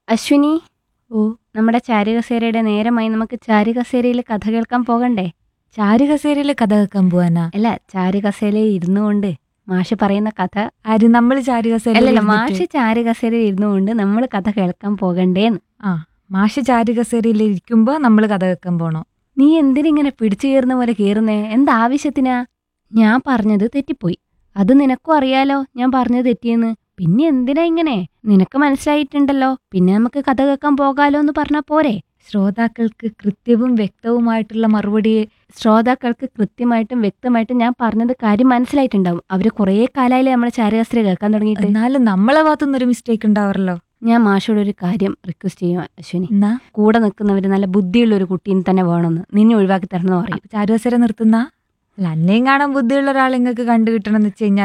അശ്വിനി ഓ നമ്മുടെ ചാരുകസേരയുടെ നേരമായി നമുക്ക് ചാരുകസേരയിൽ കഥ കേൾക്കാൻ പോകണ്ടേ ചാരുകസേരയില് കഥ കേൾക്കാൻ പോവാനാ അല്ല ചാരുകസേരയിൽ ഇരുന്നു കൊണ്ട് മാഷ് പറയുന്ന കഥ ആര് നമ്മൾ ചാരുകസേരയിൽ അല്ലല്ല ഇരുന്നിട്ട്? മാഷ് ചാരുകസേരയിൽ ഇരുന്നു കൊണ്ട് നമ്മൾ കഥ കേൾക്കാൻ പോകണ്ടേന്ന് ആ മാഷ് ചാരുകസേരയിൽ ഇരിക്കുമ്പോ നമ്മൾ കഥ കേൾക്കാൻ പോണോ നീ എന്തിനിങ്ങനെ പിടിച്ചു കയറുന്ന പോലെ കയറുന്നേ എന്താവശ്യത്തിനാ ഞാൻ പറഞ്ഞത് തെറ്റിപ്പോയി അത് നിനക്കും അറിയാലോ ഞാൻ പറഞ്ഞത് തെറ്റിയെന്ന് പിന്നെ എന്തിനാ ഇങ്ങനെ നിനക്ക് മനസ്സിലായിട്ടുണ്ടല്ലോ പിന്നെ നമുക്ക് കഥ കേൾക്കാൻ പോകാലോ എന്ന് പറഞ്ഞാ പോരെ ശ്രോതാക്കൾക്ക് കൃത്യവും വ്യക്തവുമായിട്ടുള്ള മറുപടി ശ്രോതാക്കൾക്ക് കൃത്യമായിട്ടും വ്യക്തമായിട്ടും ഞാൻ പറഞ്ഞത് കാര്യം മനസ്സിലായിട്ടുണ്ടാവും അവര് കുറേ കാലമായില്ലേ നമ്മളെ ചാരകസ്ത്രീ കേൾക്കാൻ തുടങ്ങിയിട്ട് എന്നാലും നമ്മളെ ഭാഗത്തുനിന്ന് ഒരു മിസ്റ്റേക്ക് ഉണ്ടാവാറല്ലോ ഞാൻ മാഷോട് ഒരു കാര്യം റിക്വസ്റ്റ് ചെയ്യും അശ്വിനി എന്നാ കൂടെ നിൽക്കുന്നവര് നല്ല ബുദ്ധിയുള്ള ഒരു കുട്ടീനെ തന്നെ വേണമെന്ന് നിന്നെ ഒഴിവാക്കി തരണമെന്ന് പറയും അപ്പൊ ചാരുകസേര നിർത്തുന്ന അല്ല അന്നേം കാണാൻ ബുദ്ധിയുള്ള ഒരാൾ നിങ്ങൾക്ക് കണ്ടു കിട്ടണം എന്ന് വെച്ച് കഴിഞ്ഞാൽ